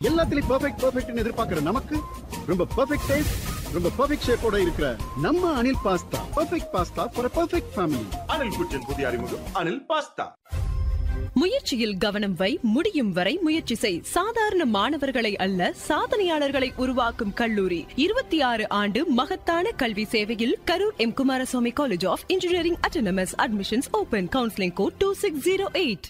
எல்லாத்துலயும் பெர்ஃபெக்ட் பெர்ஃபெக்ட்னு எதிர்பார்க்கிற நமக்கு ரொம்ப பெர்ஃபெக்ட் டேஸ்ட் ரொம்ப பெர்ஃபெக்ட் ஷேப்போட இருக்கிற நம்ம Anil pasta perfect pasta for perfect family Anil குச்சின் புதிய அறிமுகம் அனில் பாஸ்தா முயற்சியில் கவனம் வை முடியும் வரை முயற்சி செய் சாதாரண மாணவர்களை அல்ல சாதனையாளர்களை உருவாக்கும் கல்லூரி இருபத்தி ஆறு ஆண்டு மகத்தான கல்வி சேவையில் Karur M Kumaraswamy college of engineering autonomous admissions open counselling code two six zero eight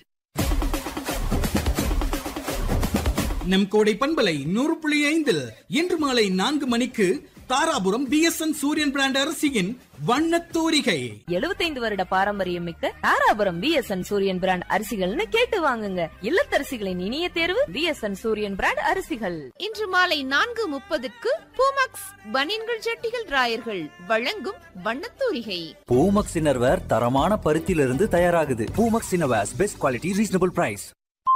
நம் கோடை பண்பலை நூறு புள்ளி ஐந்தில் இன்று மாலை நான்கு மணிக்கு தாராபுரம் பிஎஸ்என் சூரியன் பிராண்ட் அரசியின் வண்ணத் தூரிகை எழுபத்தைந்து வருட பாரம்பரியம் மிக்க தாராபுரம் பிஎஸ்என் சூரியன் பிராண்ட் அரிசிகள்னு கேட்டு வாங்குங்க இல்லத்தரசிகளின் இனிய தேர்வு பிஎஸ்என் சூரியன் பிராண்ட் அரிசிகள் இன்று மாலை நான்கு முப்பதுக்கு பூமாக்ஸ் பனியன்கள் ஜட்டிகள் ராயர்கள் வழங்கும் வண்ணத்தூரிகை பூமக்ஸ் இன்னர்வேர் தரமான பருத்தியிலிருந்து தயாராகுது Poomex innerwears best quality reasonable price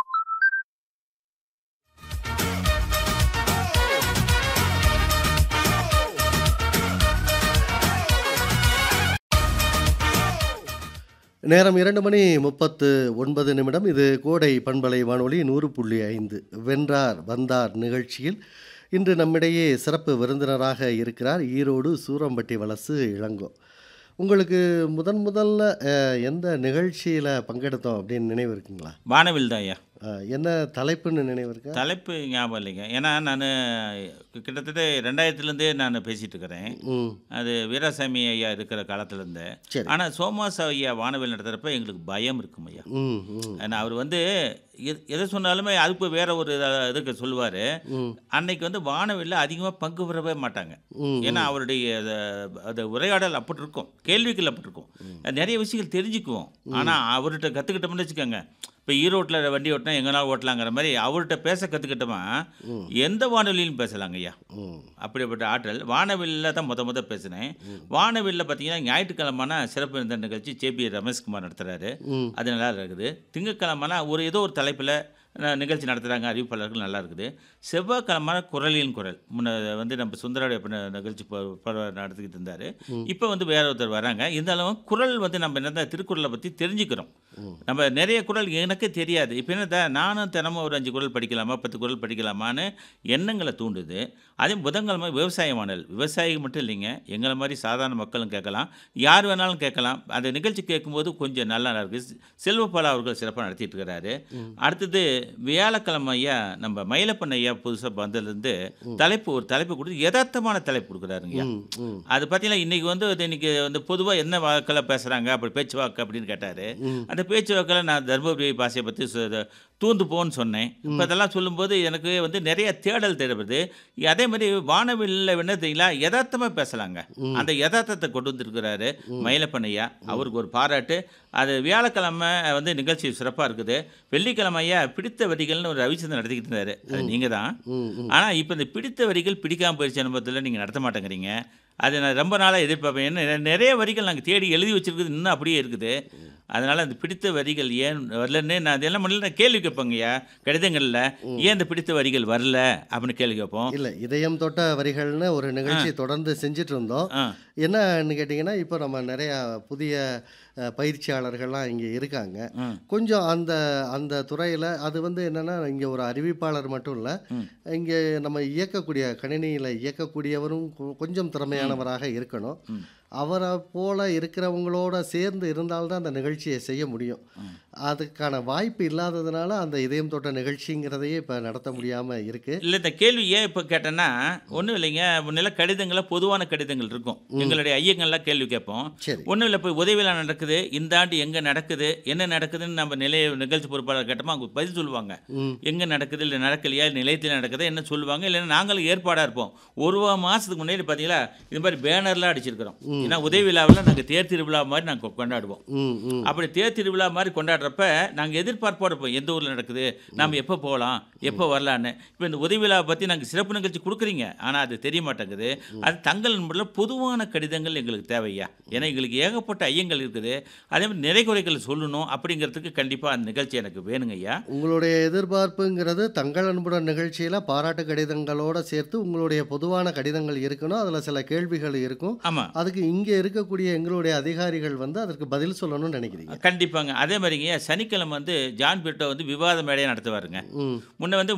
நேரம் இரண்டு மணி முப்பத்து ஒன்பது நிமிடம் இது கோடை பண்பலை வானொலி நூறு புள்ளி ஐந்து வென்றார் வந்தார் நிகழ்ச்சியில் இன்று நம்மிடையே சிறப்பு விருந்தினராக இருக்கிறார் ஈரோடு சூரம்பட்டி வலசு இளங்கோ உங்களுக்கு முதன் முதல்ல அஹ், எந்த நிகழ்ச்சியில் பங்கெடுத்தோம் அப்படின்னு நினைவு இருக்குங்களா வானவில் தான் ஐயா அஹ், என்ன தலைப்புன்னு நினைவு இருக்கா தலைப்பு ஞாபகம் இல்லைங்க ஏன்னா நான் கிட்டத்தட்ட ரெண்டாயிரத்துலேருந்தே நான் பேசிகிட்டு இருக்கிறேன் ம் அது வீராசாமி ஐயா இருக்கிற காலத்துலேருந்து சரி. ஆனால் சோமாஸ் ஐயா வானவில் நடத்துகிறப்ப எங்களுக்கு பயம் இருக்கும் ஐயா ம் ம் ஏன்னா அவர் வந்து எது- எதை சொன்னாலுமே அதுக்கு வேற ஒரு இத- இதுக்கு சொல்லுவார் ம் அன்னைக்கு வந்து வானவில்ல அதிகமாக பங்கு பெறவே மாட்டாங்க ம், ஏன்னா அவருடைய அந்த- அந்த உரையாடல் அப்படி இருக்கும் கேள்விகள் அப்படி இருக்கும் நிறைய விஷயங்கள் தெரிஞ்சுக்குவோம் ஆனால் அவர்கிட்ட கற்றுக்கிட்டோம்னு வச்சுக்கோங்க இப்போ ஈரோட்டில் வண்டி ஓட்டினா எங்கனாலும் ஓட்டலாங்கிற மாதிரி அவர்கிட்ட பேச கற்றுக்கிட்டோமா எந்த வானொலியிலும் பேசலாங்க ஐயா ம் அப்படிப்பட்ட ஆற்றல் வானவில்ல தான் முத முத பேசினேன் வானவில்ல பார்த்தீங்கன்னா ஞாயிற்றுக்கிழமைனா சிறப்பு விருந்த நிகழ்ச்சி ஜேபி ரமேஷ்குமார் நடத்துகிறாரு ம் அது நல்லா இருக்குது திங்கட்கிழமைனா ஒரு ஏதோ ஒரு தலைப்பில் நிகழ்ச்சி நடத்துகிறாங்க அறிவிப்பாளர்கள் நல்லா இருக்குது செவ்வாய்க்கிழமை குரலின் குரல் முன்ன வந்து நம்ம சுந்தரோடைய பண்ண நிகழ்ச்சி ப- ப- நடத்திக்கிட்டு இருந்தார் இப்போ வந்து வேற ஒருத்தர் வராங்க இருந்தாலும் குரல் வந்து நம்ம என்ன திருக்குறளை பற்றி தெரிஞ்சுக்கிறோம் நம்ம நிறைய குரல் எனக்கு தெரியாது இப்போ என்ன நானும் தினமும் ஒரு அஞ்சு குரல் படிக்கலாமா பத்து குரல் படிக்கலாமான்னு எண்ணங்களை தூண்டுது அதே புதன்கிழமை விவசாய வானல் விவசாயி மட்டும் இல்லைங்க எங்களை மாதிரி சாதாரண மக்களும் கேட்கலாம் யார் வேணாலும் கேட்கலாம் அந்த நிகழ்ச்சி கேட்கும்போது கொஞ்சம் நல்லா இருக்குது செல்வபாலா அவர்கள் சிறப்பாக நடத்திட்டு இருக்கிறாரு அடுத்தது வியாழக்கிழமை ஐயா நம்ம மயிலப்பன் ஐயா புதுசாக வந்ததுலேருந்து தலைப்பு ஒரு தலைப்பு கொடுத்து யதார்த்தமான தலைப்பு கொடுக்குறாருங்க ம் ம் அது பார்த்தீங்கன்னா இன்றைக்கி வந்து அது இன்னைக்கு வந்து பொதுவாக என்ன வாக்கில் பேசுகிறாங்க அப்படி பேச்சு வாக்கு அப்படின்னு கேட்டார் அந்த பேச்சு வாக்கில் நான் தர்மபுரி பாஷையை பற்றி சொ- தூந்து போன்னு சொன்னேன் இப்போ அதெல்லாம் சொல்லும்போது எனக்கு வந்து நிறைய தேடல் தேவைப்படுது அதே மாதிரி வானவில்ல என்ன தெரியுங்களா யதார்த்தமாக பேசலாங்க அந்த யதார்த்தத்தை கொண்டு வந்திருக்கிறாரு மயிலப்பன் ஐயா அவருக்கு ஒரு பாராட்டு அது வியாழக்கிழமை வந்து நிகழ்ச்சி சிறப்பாக இருக்குது வெள்ளிக்கிழமை ஐயா பிடித்த வரிகள்னு ஒரு ரவிச்சந்திரன் நடத்திக்கிட்டு இருந்தார் அது நீங்கள் தான் ம் ம் ஆனால் இப்போ இந்த பிடித்த வரிகள் பிடிக்காம போயிடுச்சு அனுபவத்தில் நீங்கள் நடத்த மாட்டேங்கிறீங்க அது நான் ரொம்ப நாளாக எதிர்பார்ப்பேன் ஏன்னா நிறைய- நிறைய வரிகள் நாங்கள் தேடி எழுதி வச்சிருக்குது இன்னும் அப்படியே இருக்குது அதனால் அந்த பிடித்த வரிகள் ஏன் வரலன்னு நான் அதெல்லாம் பண்ணல நான் கேள்வி கேட்பேங்கய்யா கடிதங்களில் ஏன் இந்த பிடித்த வரிகள் வரல அப்படின்னு கேள்வி கேட்போம் இல்லை இதயம் தொட்ட வரிகள்னு ஒரு நிகழ்ச்சி தொடர்ந்து செஞ்சுட்டு இருந்தோம் ஆ என்னன்னு கேட்டிங்கன்னா இப்போ நம்ம நிறையா புதிய அஹ், பயிற்சியாளர்கள்லாம் இங்கே இருக்காங்க ம். கொஞ்சம் அந்த அந்த துறையில் அது வந்து என்னென்னா இங்கே ஒரு அறிவிப்பாளர் மட்டும் இல்லை இங்கே நம்ம இயக்கக்கூடிய கணினியில் இயக்கக்கூடியவரும் கொ- கொஞ்சம் திறமையானவராக இருக்கணும் அவரை போல இருக்கிறவங்களோட சேர்ந்து இருந்தால்தான் அந்த நிகழ்ச்சியை செய்ய முடியும் அதுக்கான வாய்ப்பு இல்லாததுனால அந்த இதயம் தொட்ட நிகழ்ச்சிங்கிறதையே இப்போ நடத்த முடியாமல் இருக்குது இல்லை இந்த கேள்வி ஏன் இப்போ கேட்டேன்னா ஒன்றும் இல்லைங்க முன்னெல்லாம் கடிதங்களில் பொதுவான கடிதங்கள் இருக்கும் எங்களுடைய ஐயங்கள்லாம் கேள்வி கேட்போம் சரி ஒன்றும் இல்லை இப்போ உதவியில் நடக்குது இந்த ஆண்டு எங்கே நடக்குது என்ன நடக்குதுன்னு நம்ம நிலைய நிகழ்ச்சி பொறுப்பாளர் கேட்டோமா அவங்க பதில் சொல்லுவாங்க ம் எங்கே நடக்குது இல்லை நடக்கலையா நிலையத்தில் நடக்குதா என்ன சொல்லுவாங்க இல்லைன்னா நாங்களும் ஏற்பாடாக இருப்போம் ஒரு வா- மாதத்துக்கு முன்னாடி பார்த்தீங்களா இது மாதிரி பேனர்லாம் அடிச்சிருக்கிறோம் ஏன்னா உதவி விழாவில் நாங்கள் தேர் திருவிழா மாதிரி நாங்கள் கொண்டாடுவோம் ம் ம் அப்படி தேர் திருவிழா மாதிரி கொண்டாடுறப்ப நாங்கள் எதிர்பார்ப்போட இருப்போம் எந்த ஊரில் நடக்குது நாம் எப்போ போகலாம் எப்போ வரலான்னு இப்போ இந்த உதவி விழாவை பற்றி நாங்கள் சிறப்பு நிகழ்ச்சி கொடுக்குறீங்க ஆனால் அது தெரிய மாட்டேங்குது அது தங்கள் நண்பரில் பொதுவான கடிதங்கள் எங்களுக்கு தேவையா ஏன்னா எங்களுக்கு ஏகப்பட்ட ஐயங்கள் இருக்குது அதே மாதிரி நிறை குறைகள் சொல்லணும் அப்படிங்கிறதுக்கு கண்டிப்பாக அந்த நிகழ்ச்சி எனக்கு வேணுங்க ஐயா உங்களுடைய எதிர்பார்ப்புங்கிறது தங்கள் அன்புடன் நிகழ்ச்சியில் பாராட்டு கடிதங்களோட சேர்த்து உங்களுடைய பொதுவான கடிதங்கள் இருக்கணும் அதில் சில கேள்விகள் இருக்கும் ஆமாம் அதுக்கு இங்கே இருக்கக்கூடிய எங்களுடைய அதிகாரிகள் வந்து அதற்கு பதில் சொல்லணும்னு நினைக்கிறீங்க கண்டிப்பாங்க அதே மாதிரிங்க சனிக்கிழமை வந்து ஜான் பீட்டோ வந்து விவாத மேடையை நடத்துவாருங்க ம் முன்ன வந்து